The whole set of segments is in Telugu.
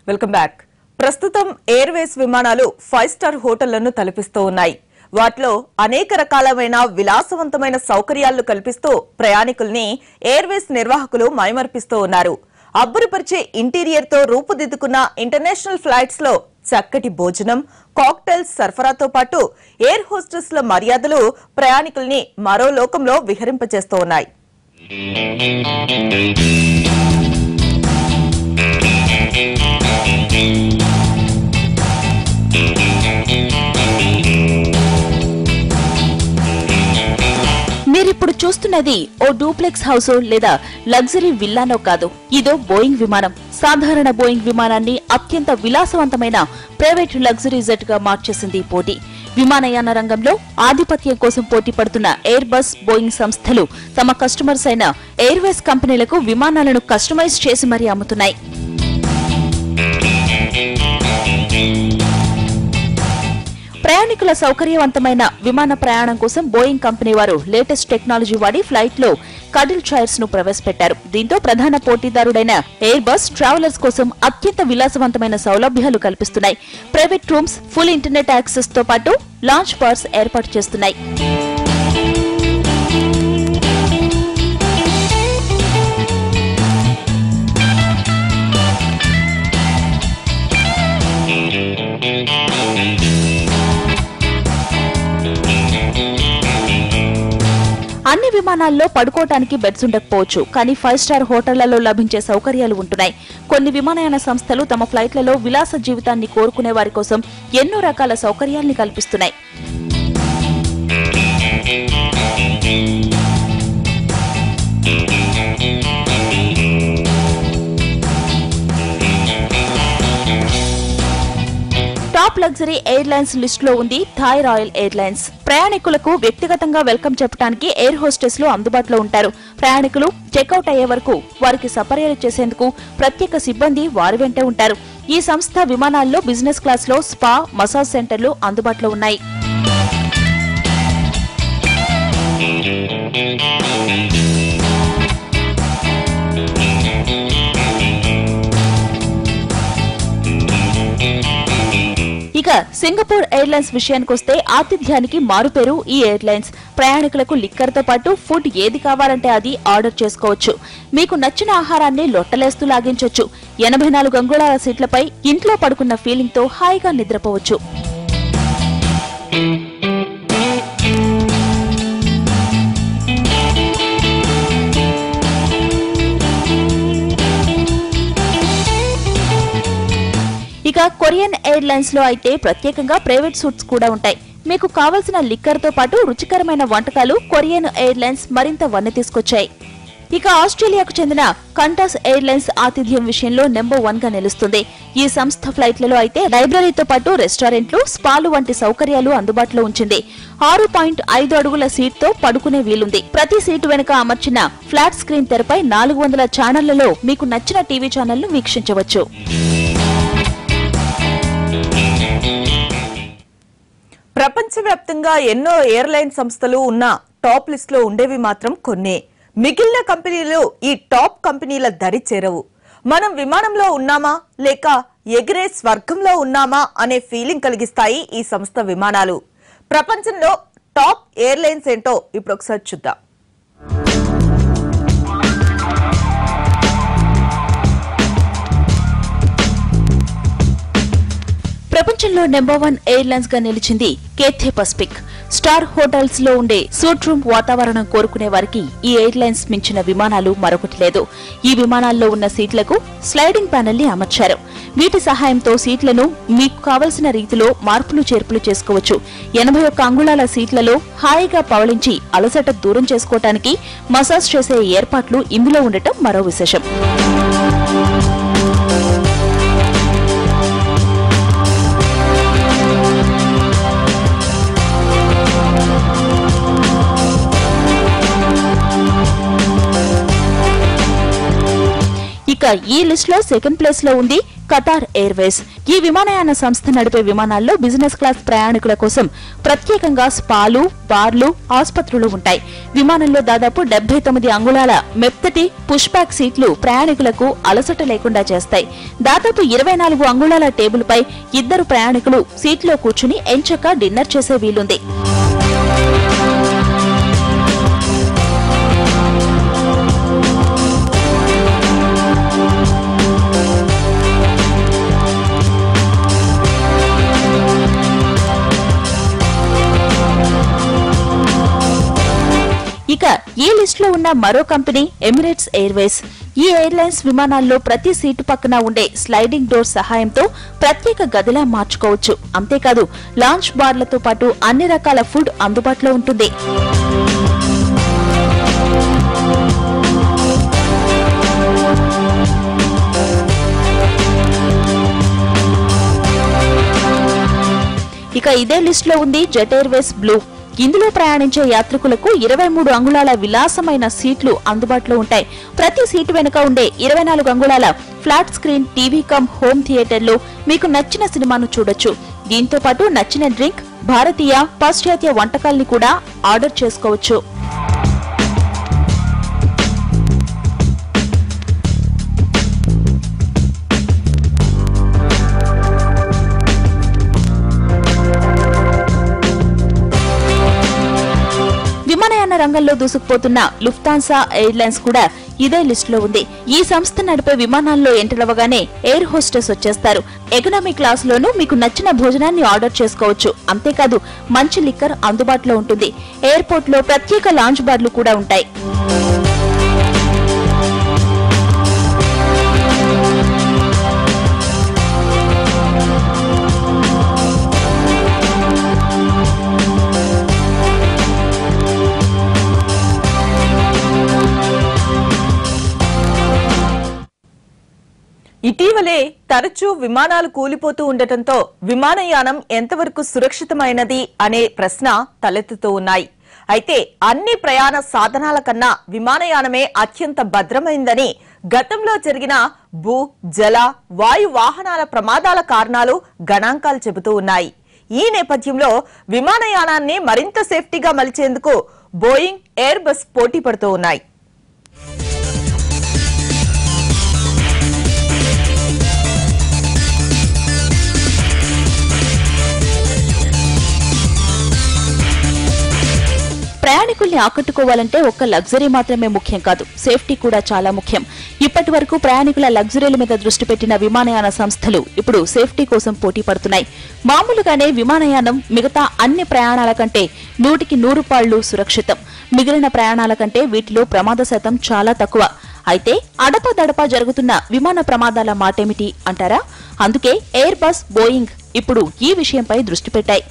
వెల్కమ్ బ్యాక్ ప్రస్తుతం ఎయిర్వేస్ విమానాలు ఫైవ్ స్టార్ హోటళ్లను తలపిస్తూ ఉన్నాయి వాటిలో అనేక రకాలమైన విలాసవంతమైన సౌకర్యాలను కల్పిస్తూ ప్రయాణికుల్ని ఎయిర్వేస్ నిర్వాహకులు మైమర్పిస్తూ ఉన్నారు అబ్బురుపరిచే ఇంటీరియర్ తో రూపుదిద్దుకున్న ఇంటర్నేషనల్ ఫ్లైట్స్ లో చక్కటి భోజనం కాక్టైల్స్ సరఫరాతో పాటు ఎయిర్ హోస్టెస్ల మర్యాదలు ప్రయాణికుల్ని మరో లోకంలో విహరింపజేస్తూ ఉన్నాయి మీరిప్పుడు చూస్తున్నది ఓ డూప్లెక్స్ హౌస్ లేదా లగ్జరీ విల్లానో కాదు ఇదో బోయింగ్ విమానం సాధారణ బోయింగ్ విమానాన్ని అత్యంత విలాసవంతమైన ప్రైవేట్ లగ్జరీ జెట్ గా మార్చేసింది ఈ పోటీ విమానయాన రంగంలో ఆధిపత్యం కోసం పోటీ పడుతున్న ఎయిర్ బస్ బోయింగ్ సంస్థలు తమ కస్టమర్స్ అయిన ఎయిర్వేస్ కంపెనీలకు విమానాలను కస్టమైజ్ చేసి మరీ అమ్ముతున్నాయి ప్రయాణికుల సౌకర్యవంతమైన విమాన ప్రయాణం కోసం బోయింగ్ కంపెనీ వారు లేటెస్ట్ టెక్నాలజీ వాడి ఫ్లైట్ లో కడిల్ చైర్స్ ను ప్రవేశపెట్టారు దీంతో ప్రధాన పోటీదారుడైన ఎయిర్ బస్ ట్రావెలర్స్ కోసం అత్యంత విలాసవంతమైన సౌలభ్యాలు కల్పిస్తున్నాయి private rooms full internet access తో పాటు లాంచ్ బార్స్ ఏర్పాటు చేస్తున్నాయి అన్ని విమానాల్లో పడుకోవటానికి బెడ్స్ ఉండకపోవచ్చు కానీ ఫైవ్ స్టార్ హోటళ్లలో లభించే సౌకర్యాలు ఉంటున్నాయి కొన్ని విమానయాన సంస్థలు తమ ఫ్లైట్లలో విలాస జీవితాన్ని కోరుకునే వారి కోసం ఎన్నో రకాల సౌకర్యాల్ని కల్పిస్తున్నాయి టాప్ లగ్జరీ ఎయిర్లైన్స్ లిస్ట్ లో ఉంది థాయ్ రాయల్ ఎయిర్లైన్స్ ప్రయాణికులకు వ్యక్తిగతంగా వెల్కమ్ చెప్పడానికి ఎయిర్ హోస్టెస్ లు అందుబాటులో ఉంటారు ప్రయాణికులు చెక్అవుట్ అయ్యే వరకు వారికి సపర్యలు చేసేందుకు ప్రత్యేక సిబ్బంది వారి వెంటే ఉంటారు ఈ సంస్థ విమానాల్లో బిజినెస్ క్లాస్ లో స్పా మసాజ్ సెంటర్లు అందుబాటులో ఉన్నాయి ఇక సింగపూర్ ఎయిర్లైన్స్ విషయానికొస్తే ఆతిథ్యానికి మారుపేరు ఈ ఎయిర్లైన్స్ ప్రయాణికులకు లిక్కర్ తో పాటు ఫుడ్ ఏది కావాలంటే అది ఆర్డర్ చేసుకోవచ్చు మీకు నచ్చిన ఆహారాన్ని లొట్టలేస్తూ లాగించొచ్చు ఎనభై నాలుగు అంగుళాల సీట్లపై ఇంట్లో పడుకున్న ఫీలింగ్ తో హాయిగా నిద్రపోవచ్చు ఇక కొరియన్ ఎయిర్లైన్స్ లో అయితే ప్రత్యేకంగా ప్రైవేట్ సూట్స్ కూడా ఉంటాయి మీకు కావలసిన లిక్కర్ తో పాటు రుచికరమైన వంటకాలు కొరియన్ ఎయిర్లైన్స్ మరింత వన్నె తీసుకొచ్చాయి ఇక ఆస్ట్రేలియాకు చెందిన కంటాస్ ఎయిర్లైన్స్ ఆతిథ్యం విషయంలో నెంబర్ వన్ గా నిలుస్తుంది ఈ సంస్థ ఫ్లైట్లలో అయితే లైబ్రరీతో పాటు రెస్టారెంట్లు స్పాలు వంటి సౌకర్యాలు అందుబాటులో ఉంచింది ఆరు పాయింట్ ఐదు అడుగుల సీట్ తో పడుకునే వీలుంది ప్రతి సీటు వెనుక అమర్చిన ఫ్లాట్ స్క్రీన్ తెరపై నాలుగు వందల ఛానళ్లలో మీకు నచ్చిన టీవీ ఛానళ్లు వీక్షించవచ్చు ప్రపంచవ్యాప్తంగా ఎన్నో ఎయిర్లైన్ సంస్థలు ఉన్న టాప్ లిస్ట్ లో ఉండేవి మాత్రం కొన్నే మిగిలిన కంపెనీలు ఈ టాప్ కంపెనీల దరి చేరవు మనం విమానంలో ఉన్నామా లేక ఎగిరే స్వర్గంలో ఉన్నామా అనే ఫీలింగ్ కలిగిస్తాయి ఈ సంస్థ విమానాలు ప్రపంచంలో టాప్ ఎయిర్లైన్స్ ఏంటో ఇప్పుడు ఒకసారి చూద్దాం ప్రపంచంలో నెంబర్ వన్ ఎయిర్లైన్స్ గా నిలిచింది కేథే పసిఫిక్ స్టార్ హోటల్స్ లో ఉండే సూట్ రూమ్ వాతావరణం కోరుకునే వారికి ఈ ఎయిర్లైన్స్ మించిన విమానాలు మరొకటి లేదు ఈ విమానాల్లో ఉన్న సీట్లకు స్లైడింగ్ ప్యానెల్ ని అమర్చారు వీటి సహాయంతో సీట్లను మీకు కావలసిన రీతిలో మార్పులు చేర్పులు చేసుకోవచ్చు ఎనభై ఒక్క అంగుళాల సీట్లలో హాయిగా పవళించి అలసట దూరం చేసుకోవటానికి మసాజ్ చేసే ఏర్పాట్లు ఇందులో ఉండటం మరో విశేషం ఇక ఇక ఈ లిస్ట్ లో సెకండ్ ప్లేస్ లో ఉంది కతార్ ఎయిర్వేస్ ఈ విమానయాన సంస్థ నడిపే విమానాల్లో బిజినెస్ క్లాస్ ప్రయాణికుల కోసం ప్రత్యేకంగా స్పాలు బార్లు ఆసుపత్రులు ఉంటాయి విమానంలో దాదాపు డెబ్బై తొమ్మిది అంగుళాల మెత్తటి పుష్ బ్యాక్ సీట్లు ప్రయాణికులకు అలసట లేకుండా చేస్తాయి దాదాపు ఇరవై నాలుగు అంగుళాల టేబుల్ పై ఇద్దరు ప్రయాణికులు సీట్లో కూర్చుని ఎంచక్క డిన్నర్ చేసే వీలుంది ఇక ఈ లిస్ట్ లో ఉన్న మరో కంపెనీ ఎమిరేట్స్ ఎయిర్వేస్ ఈ ఎయిర్లైన్స్ విమానాల్లో ప్రతి సీటు పక్కన ఉండే స్లైడింగ్ డోర్ సహాయంతో ప్రత్యేక గదిలా మార్చుకోవచ్చు అంతేకాదు లాంచ్ బార్లతో పాటు అన్ని రకాల ఫుడ్ అందుబాటులో ఉంటుంది ఇక ఇదే లిస్ట్ లో ఉంది జెట్ ఎయిర్వేస్ బ్లూ ఇందులో ప్రయాణించే యాత్రికులకు ఇరవై మూడు అంగుళాల విలాసమైన సీట్లు అందుబాటులో ఉంటాయి ప్రతి సీటు వెనుక ఉండే ఇరవై నాలుగు అంగుళాల flat screen TV cum home థియేటర్లో మీకు నచ్చిన సినిమాను చూడొచ్చు దీంతో పాటు నచ్చిన డ్రింక్ భారతీయ పాశ్చాత్య వంటకాల్ని కూడా ఆర్డర్ చేసుకోవచ్చు విమానయాన రంగంలో దూసుకుపోతున్న లుఫ్తాన్సా ఎయిర్లైన్స్ కూడా ఇదే లిస్ట్ లో ఉంది ఈ సంస్థ నడిపే విమానాల్లో ఎంటర్ అవ్వగానే ఎయిర్ హోస్టెస్ వచ్చేస్తారు ఎకనామీ క్లాస్ లోనూ మీకు నచ్చిన భోజనాన్ని ఆర్డర్ చేసుకోవచ్చు అంతేకాదు మంచి లిక్కర్ అందుబాటులో ఉంటుంది ఎయిర్పోర్ట్ లో ప్రత్యేక లాంచ్ బార్లు కూడా ఉంటాయి ఇటీవలే తరచూ విమానాలు కూలిపోతూ ఉండటంతో విమానయానం ఎంతవరకు సురక్షితమైనది అనే ప్రశ్న తలెత్తుతూ ఉన్నాయి అయితే అన్ని ప్రయాణ సాధనాల కన్నా విమానయానమే అత్యంత భద్రమైందని గతంలో జరిగిన భూ జల వాయు వాహనాల ప్రమాదాల కారణాలు గణాంకాలు చెబుతూ ఉన్నాయి ఈ నేపథ్యంలో విమానయానాన్ని మరింత సేఫ్టీగా మలిచేందుకు బోయింగ్ ఎయిర్ బస్ పోటీ పడుతూ ఉన్నాయి ప్రయాణికుల్ని ఆకట్టుకోవాలంటే ఒక్క లగ్జరీ మాత్రమే ముఖ్యం కాదు సేఫ్టీ కూడా చాలా ముఖ్యం ఇప్పటి వరకు ప్రయాణికుల లగ్జరీల మీద దృష్టి పెట్టిన విమానయాన సంస్థలు ఇప్పుడు సేఫ్టీ కోసం పోటీ పడుతున్నాయి మామూలుగానే విమానయానం మిగతా అన్ని ప్రయాణాల కంటే నూటికి నూరు పాళ్లు సురక్షితం మిగిలిన ప్రయాణాల కంటే వీటిలో ప్రమాద శాతం చాలా తక్కువ అయితే అడపదడపా జరుగుతున్న విమాన ప్రమాదాల మాటేమిటి అంటారా అందుకే ఎయిర్ బస్ బోయింగ్ ఇప్పుడు ఈ విషయంపై దృష్టి పెట్టాయి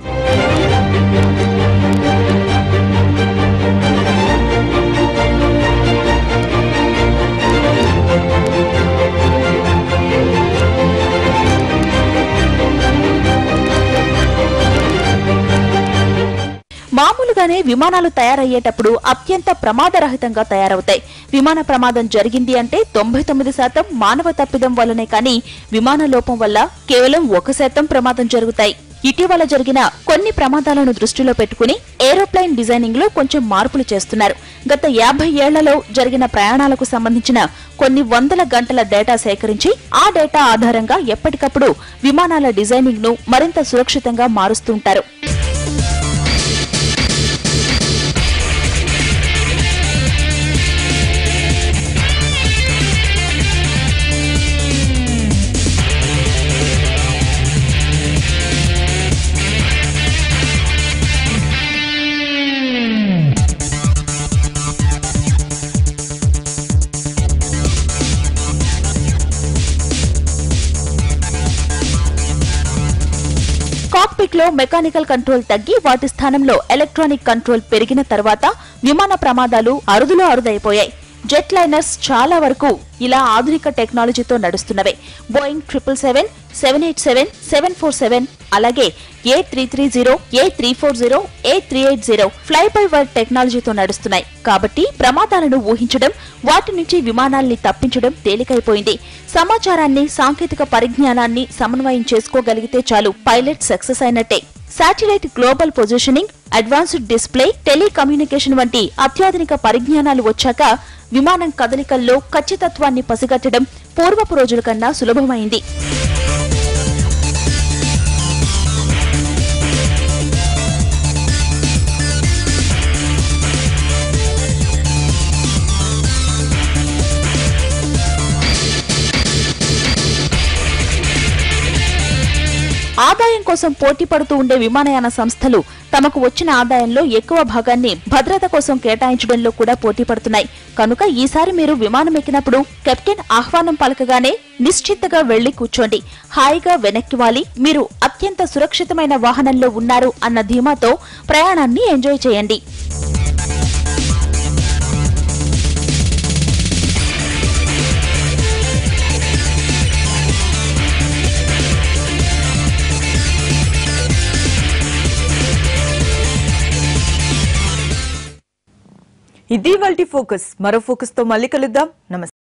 మామూలుగానే విమానాలు తయారయ్యేటప్పుడు అత్యంత ప్రమాదరహితంగా తయారవుతాయి విమాన ప్రమాదం జరిగింది అంటే తొంభై తొమ్మిది శాతం మానవ తప్పిదం వల్లనే కానీ విమాన లోపం వల్ల కేవలం ఒక శాతం ప్రమాదం జరుగుతాయి ఇటీవల జరిగిన కొన్ని ప్రమాదాలను దృష్టిలో పెట్టుకుని ఏరోప్లేన్ డిజైనింగ్ లో కొంచెం మార్పులు చేస్తున్నారు గత యాభై ఏళ్లలో జరిగిన ప్రయాణాలకు సంబంధించిన కొన్ని వందల గంటల డేటా సేకరించి ఆ డేటా ఆధారంగా ఎప్పటికప్పుడు విమానాల డిజైనింగ్ ను మరింత సురక్షితంగా మారుస్తుంటారు కాక్పిట్ లో మెకానికల్ కంట్రోల్ తగ్గి వాటి స్థానంలో ఎలక్ట్రానిక్ కంట్రోల్ పెరిగిన తర్వాత విమాన ప్రమాదాలు అరుదులో అరుదైపోయాయి జెట్ లైనర్స్ చాలా వరకు ఇలా ఆధునిక టెక్నాలజీతో నడుస్తున్నవే Boeing triple seven seven eight seven seven four seven అలాగే A three three zero A three four zero A three eight zero fly by wire టెక్నాలజీతో నడుస్తున్నాయి కాబట్టి ప్రమాదాలను ఊహించడం వాటి నుంచి విమానాల్ని తప్పించడం తేలికైపోయింది సమాచారాన్ని సాంకేతిక పరిజ్ఞానాన్ని సమన్వయం చేసుకోగలిగితే చాలు పైలట్ సక్సెస్ అయినట్టే satellite global positioning advanced display telecommunication వంటి అత్యాధునిక పరిజ్ఞానాలు వచ్చాక విమానం కదలికల్లో ఖచ్చితత్వాన్ని పసిగట్టడం పూర్వపు రోజుల కన్నా సులభమైంది ఆదాయం కోసం పోటీ పడుతూ ఉండే విమానయాన సంస్థలు తమకు వచ్చిన ఆదాయంలో ఎక్కువ భాగాన్ని భద్రత కోసం కేటాయించడంలో కూడా పోటీ పడుతున్నాయి కనుక ఈసారి మీరు విమానం ఎక్కినప్పుడు కెప్టెన్ ఆహ్వానం పలకగానే నిశ్చిత్తగా వెళ్లి కూర్చోండి హాయిగా వెనక్కి వాలి మీరు అత్యంత సురక్షితమైన వాహనంలో ఉన్నారు అన్న ధీమాతో ప్రయాణాన్ని ఎంజాయ్ చేయండి ఇది వాళ్ళ ఫోకస్ మరో ఫోకస్ తో మళ్ళీ కలుద్దాం నమస్తే